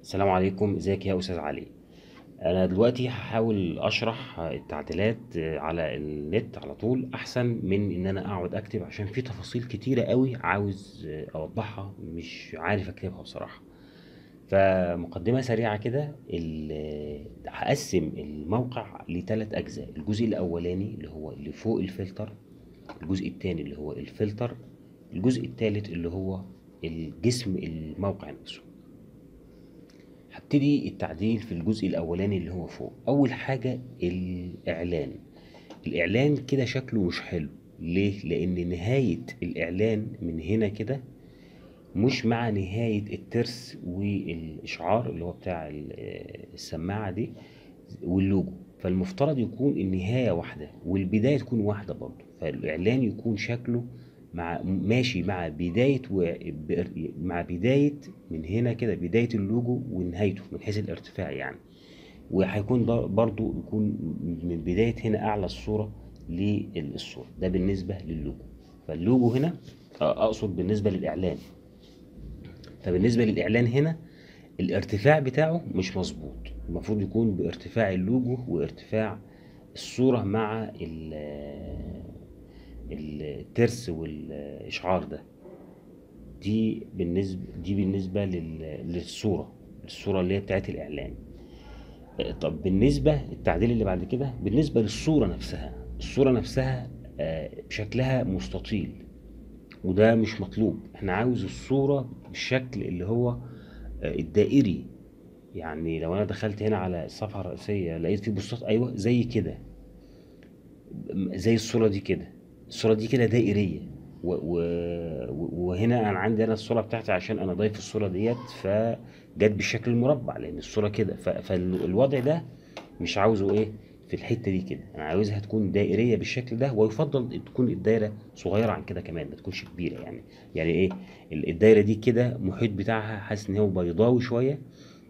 السلام عليكم ازيك يا استاذ علي انا دلوقتي هحاول اشرح التعديلات على النت على طول احسن من ان انا اقعد اكتب عشان في تفاصيل كتيرة قوي عاوز اوضحها مش عارف اكتبها بصراحة فمقدمة سريعة كده ال- هقسم الموقع لثلاث اجزاء الجزء الاولاني اللي هو اللي فوق الفلتر الجزء التاني اللي هو الفلتر الجزء التالت اللي هو الجسم الموقع نفسه هبتدي التعديل في الجزء الاولاني اللي هو فوق اول حاجه الاعلان الاعلان كده شكله مش حلو ليه لان نهايه الاعلان من هنا كده مش مع نهايه الترس والاشعار اللي هو بتاع ال- السماعه دي واللوجو فالمفترض يكون النهايه واحده والبدايه تكون واحده برضه فالاعلان يكون شكله مع ماشي مع بدايه و... ب- مع بدايه من هنا كده بدايه اللوجو ونهايته من حيث الارتفاع يعني وهيكون ده برضو يكون من بداية هنا أعلى الصورة للصورة ده بالنسبة للوجو فاللوجو هنا آه، أقصد بالنسبة للإعلان فبالنسبة للإعلان هنا الارتفاع بتاعه مش مظبوط المفروض يكون بارتفاع اللوجو وارتفاع الصورة مع ال- الترس والإشعار ده دي بالنسبة دي بالنسبة لل- للصورة الصورة اللي هي بتاعت الإعلان طب بالنسبة التعديل اللي بعد كده بالنسبة للصورة نفسها الصورة نفسها آه، شكلها مستطيل وده مش مطلوب احنا عاوز الصورة بالشكل اللي هو آه، الدائري يعني لو انا دخلت هنا على الصفحة الرئيسية لقيت في بوستات ايوه زي كده م- زي الصورة دي كده الصورة دي كده دائرية و و وهنا انا عندي انا الصورة بتاعتي عشان انا ضايف الصورة ديت فجت بالشكل المربع لان الصورة كده ف- فالوضع ده مش عاوزه ايه في الحتة دي كده انا عاوزها تكون دائرية بالشكل ده ويفضل تكون الدايرة صغيرة عن كده كمان ما تكونش كبيرة يعني يعني ايه ال- الدايرة دي كده محيط بتاعها حاسس ان هو بيضاوي شوية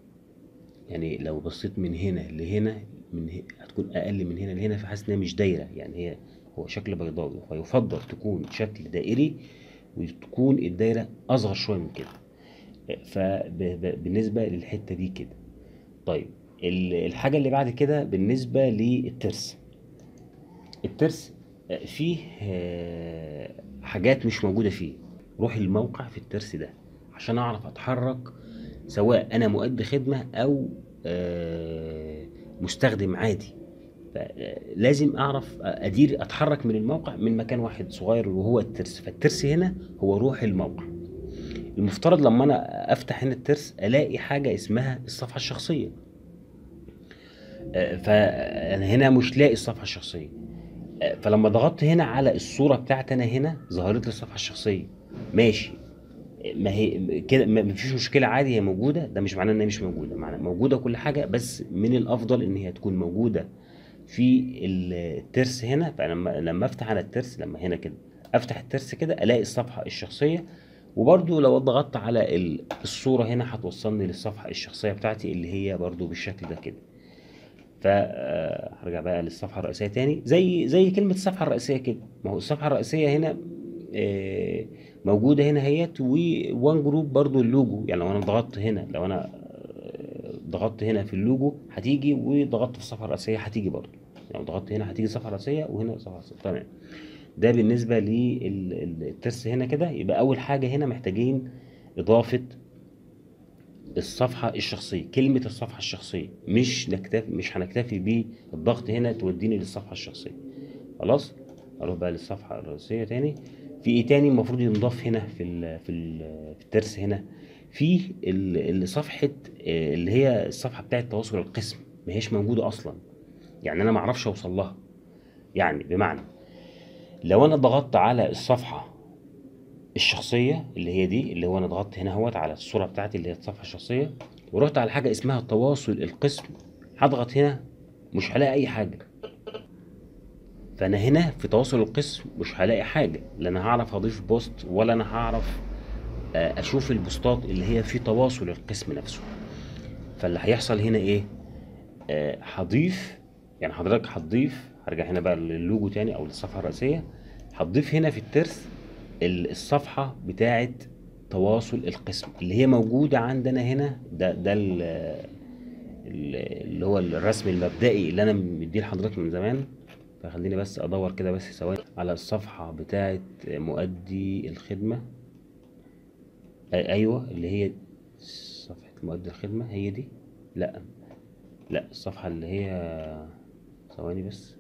يعني لو بصيت من هنا لهنا من ه... هتكون اقل من هنا لهنا فحاسس انها مش دايره يعني هي هو شكل بيضاوي فيفضل تكون شكل دائري وتكون الدايره اصغر شويه من كده فبالنسبه للحته دي كده طيب ال- الحاجه اللي بعد كده بالنسبه للترس الترس آه، فيه آه، حاجات مش موجوده فيه روح الموقع في الترس ده عشان اعرف اتحرك سواء انا مؤدي خدمه او آه، مستخدم عادي لازم اعرف ادير اتحرك من الموقع من مكان واحد صغير وهو الترس فالترس هنا هو روح الموقع المفترض لما انا افتح هنا الترس الاقي حاجه اسمها الصفحه الشخصيه آه، فانا هنا مش لاقي الصفحه الشخصيه آه، فلما ضغطت هنا على الصوره بتاعتي انا هنا ظهرت لي الصفحه الشخصيه ماشي ما هي كده ما ما فيش مشكله عادي هي موجوده ده مش معناه ان هي مش موجوده معناه موجوده كل حاجه بس من الافضل ان هي تكون موجوده في الترس هنا فلما لما افتح على الترس لما هنا كده افتح الترس كده الاقي الصفحه الشخصيه وبرضو لو ضغطت على ال- الصوره هنا هتوصلني للصفحه الشخصيه بتاعتي اللي هي برضو بالشكل ده كده فهرجع بقى للصفحه الرئيسيه تاني زي زي كلمه الصفحه الرئيسيه كده ما هو الصفحه الرئيسيه هنا آه، موجوده هنا اهيت ووان جروب برضو اللوجو يعني لو انا ضغطت هنا لو انا آه، ضغطت هنا في اللوجو هتيجي وضغطت في الصفحه الرئيسيه هتيجي برضو لو ضغطت هنا هتيجي الصفحه الرئيسيه وهنا الصفحه الرئيسيه تمام ده بالنسبه للترس هنا كده يبقى اول حاجه هنا محتاجين اضافه الصفحة الشخصية كلمة الصفحة الشخصية مش نكتفي مش هنكتفي بالضغط هنا توديني للصفحة الشخصية خلاص اروح بقى للصفحة الرئيسية تاني في ايه تاني المفروض ينضاف هنا في ال في ال في الترس هنا في ال- ال- صفحة آه، اللي هي الصفحة بتاعة تواصل القسم ما هيش موجودة اصلا يعني انا ما اعرفش اوصل لها يعني بمعنى لو انا ضغطت على الصفحة الشخصية اللي هي دي اللي هو انا ضغطت هنا اهوت على الصورة بتاعتي اللي هي الصفحة الشخصية ورحت على حاجة اسمها تواصل القسم هضغط هنا مش هلاقي اي حاجة فانا هنا في تواصل القسم مش هلاقي حاجة لا انا هعرف اضيف بوست ولا انا هعرف آه، اشوف البوستات اللي هي في تواصل القسم نفسه فاللي هيحصل هنا ايه آه، هضيف يعني حضرتك هتضيف هرجع هنا بقى للوجو تاني او للصفحه الرئيسيه هتضيف هنا في الترس ال- الصفحه بتاعه تواصل القسم اللي هي موجودة عندنا هنا ده ده ال- ال- اللي هو الرسم المبدئي اللي انا مديه لحضرتك من زمان فخليني بس ادور كده بس ثواني على الصفحة بتاعت مؤدي الخدمة أي- ايوه اللي هي صفحة مؤدي الخدمة هي دي لا لا الصفحة اللي هي ثواني بس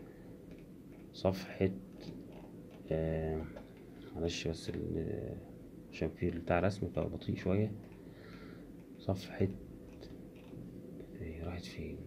صفحة آه، معلش بس ال- عشان في بتاع رسم بتاع بطيء شوية صفحة هي راحت فين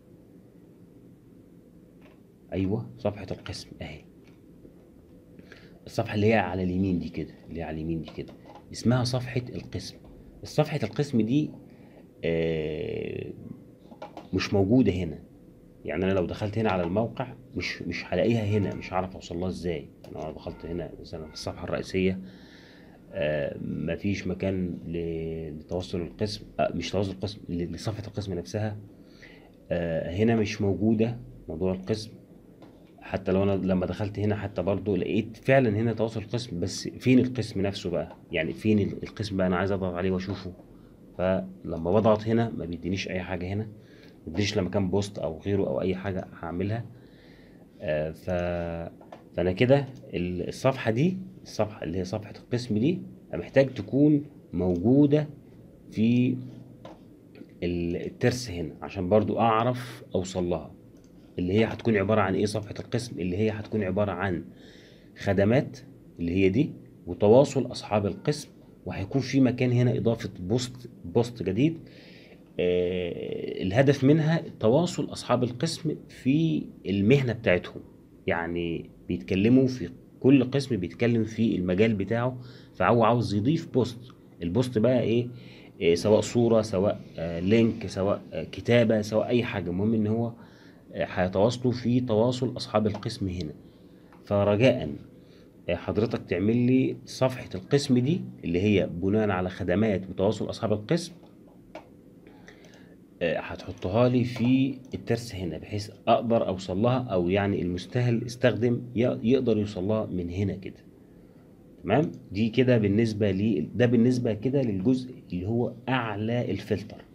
أيوة صفحة القسم أهي الصفحة اللي هي على اليمين دي كده اللي هي على اليمين دي كده اسمها صفحة القسم صفحة القسم دي آه، مش موجودة هنا يعني انا لو دخلت هنا على الموقع مش مش هلاقيها هنا مش هعرف اوصل لها ازاي انا لو دخلت هنا مثلا في الصفحه الرئيسيه آه، مفيش مكان ل- لتواصل القسم آه، مش تواصل القسم ل- لصفحه القسم نفسها آه، هنا مش موجوده موضوع القسم حتى لو انا لما دخلت هنا حتى برضو لقيت فعلا هنا تواصل القسم بس فين القسم نفسه بقى يعني فين ال- القسم بقى انا عايز اضغط عليه واشوفه فلما بضغط هنا ما بيدينيش اي حاجه هنا ما بيدينيش لما كان بوست او غيره او اي حاجه هعملها آه، ف فانا كده ال- الصفحه دي الصفحه اللي هي صفحه القسم دي محتاج تكون موجوده في ال- الترس هنا عشان برضو اعرف اوصل لها اللي هي هتكون عباره عن ايه صفحه القسم اللي هي هتكون عباره عن خدمات اللي هي دي وتواصل اصحاب القسم وهيكون في مكان هنا اضافه بوست بوست جديد آه، الهدف منها تواصل اصحاب القسم في المهنه بتاعتهم يعني بيتكلموا في كل قسم بيتكلم في المجال بتاعه فهو عاوز يضيف بوست البوست بقى ايه إيه، سواء صوره سواء آه، لينك سواء آه، كتابه سواء اي حاجه المهم ان هو آه، هيتواصلوا في تواصل اصحاب القسم هنا فرجاء آه، حضرتك تعمل لي صفحه القسم دي اللي هي بناء على خدمات وتواصل اصحاب القسم آه، هتحطها لي في الترس هنا بحيث اقدر اوصل لها او يعني المستهل استخدم ي- يقدر يوصل لها من هنا كده تمام دي كده بالنسبه لي ده بالنسبه كده للجزء اللي هو اعلى الفلتر